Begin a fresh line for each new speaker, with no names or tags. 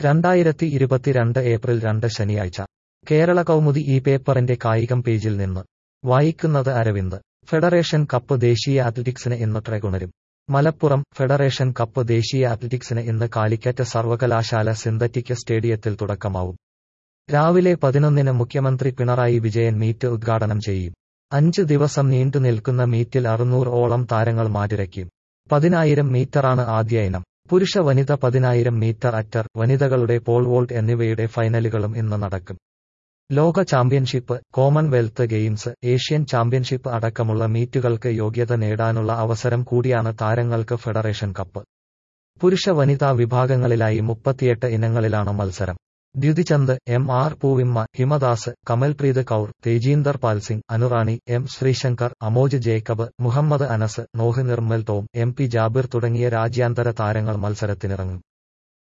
രണ്ടായിരത്തി ഇരുപത്തിരണ്ട് ഏപ്രിൽ രണ്ട് ശനിയാഴ്ച കേരള കൗമുദി ഈ പേപ്പറിന്റെ കായികം പേജിൽ നിന്ന് വായിക്കുന്നത് അരവിന്ദ് ഫെഡറേഷൻ കപ്പ് ദേശീയ അത്ലറ്റിക്സിന് ഇന്ന് ട്രെഗുണരും മലപ്പുറം ഫെഡറേഷൻ കപ്പ് ദേശീയ അത്ലറ്റിക്സിന് ഇന്ന് കാലിക്കറ്റ് സർവകലാശാല സിന്തറ്റിക് സ്റ്റേഡിയത്തിൽ തുടക്കമാവും രാവിലെ പതിനൊന്നിന് മുഖ്യമന്ത്രി പിണറായി വിജയൻ മീറ്റ് ഉദ്ഘാടനം ചെയ്യും അഞ്ച് ദിവസം നീണ്ടു നിൽക്കുന്ന മീറ്റിൽ അറുന്നൂറ് ഓളം താരങ്ങൾ മാറ്റിരയ്ക്കും പതിനായിരം മീറ്ററാണ് ആദ്യ ഇനം പുരുഷ വനിത പതിനായിരം മീറ്റർ അറ്റർ വനിതകളുടെ പോൾ വോൾട്ട് എന്നിവയുടെ ഫൈനലുകളും ഇന്ന് നടക്കും ലോക championship Commonwealth Games Asian championship അടക്കമുള്ള മീറ്റുകൾക്ക് യോഗ്യത നേടാനുള്ള അവസരം കൂടിയാണ് താരങ്ങൾക്ക് ഫെഡറേഷൻ കപ്പ് പുരുഷ വനിതാ വിഭാഗങ്ങളിലായി മുപ്പത്തിയെട്ട് ഇനങ്ങളിലാണ് മത്സരം Dutee Chand M R Poovamma Hima Das Kamalpreet Kaur Tejinder Pal Singh Anu Rani M Sreeshankar Amoj Jacob Muhammed Anas Noah Nirmal Tom M P Jabir തുടങ്ങിയ രാജ്യാന്തര താരങ്ങൾ മത്സരത്തിനിറങ്ങും